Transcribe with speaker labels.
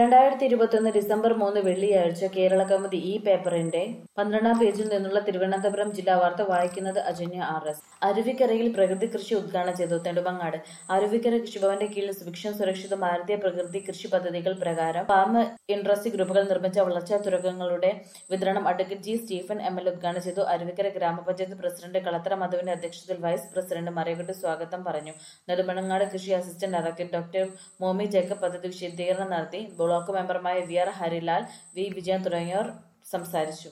Speaker 1: രണ്ടായിരത്തി ഇരുപത്തൊന്ന് ഡിസംബർ മൂന്ന് വെള്ളിയാഴ്ച കേരള കൗമുദി ഈ പേപ്പറിന്റെ പന്ത്രണ്ടാം പേജിൽ നിന്നുള്ള തിരുവനന്തപുരം ജില്ലാ വാർത്ത വായിക്കുന്നത് അജന്യ ആർ എസ് അരുവിക്കരയിൽ പ്രകൃതി കൃഷി ഉദ്ഘാടനം ചെയ്തു നെടുമങ്ങാട് അരുവിക്കര കൃഷിഭവന്റെ കീഴിൽ സുഭിക്ഷം സുരക്ഷിത ഭാരതീയ പ്രകൃതി കൃഷി പദ്ധതികൾ പ്രകാരം ഫാർമ ഇൻഡസ്ട്രി ഗ്രൂപ്പുകൾ നിർമ്മിച്ച വളർച്ചാ തുരകങ്ങളുടെ വിതരണം advocate G Stephen M L ഉദ്ഘാടനം ചെയ്തു അരുവിക്കര ഗ്രാമപഞ്ചായത്ത് പ്രസിഡന്റ് കളത്തറ മധുവിന്റെ അധ്യക്ഷതയിൽ വൈസ് പ്രസിഡന്റ് മറിയക്കുട്ടി സ്വാഗതം പറഞ്ഞു നെടുമണങ്ങാട് കൃഷി assistant director doctor Momi Jacob പദ്ധതി വിശദീകരണം നടത്തി ബ്ലോക്ക് മെമ്പർമാരായ V R Harilal V Vijayan തുടങ്ങിയവർ സംസാരിച്ചു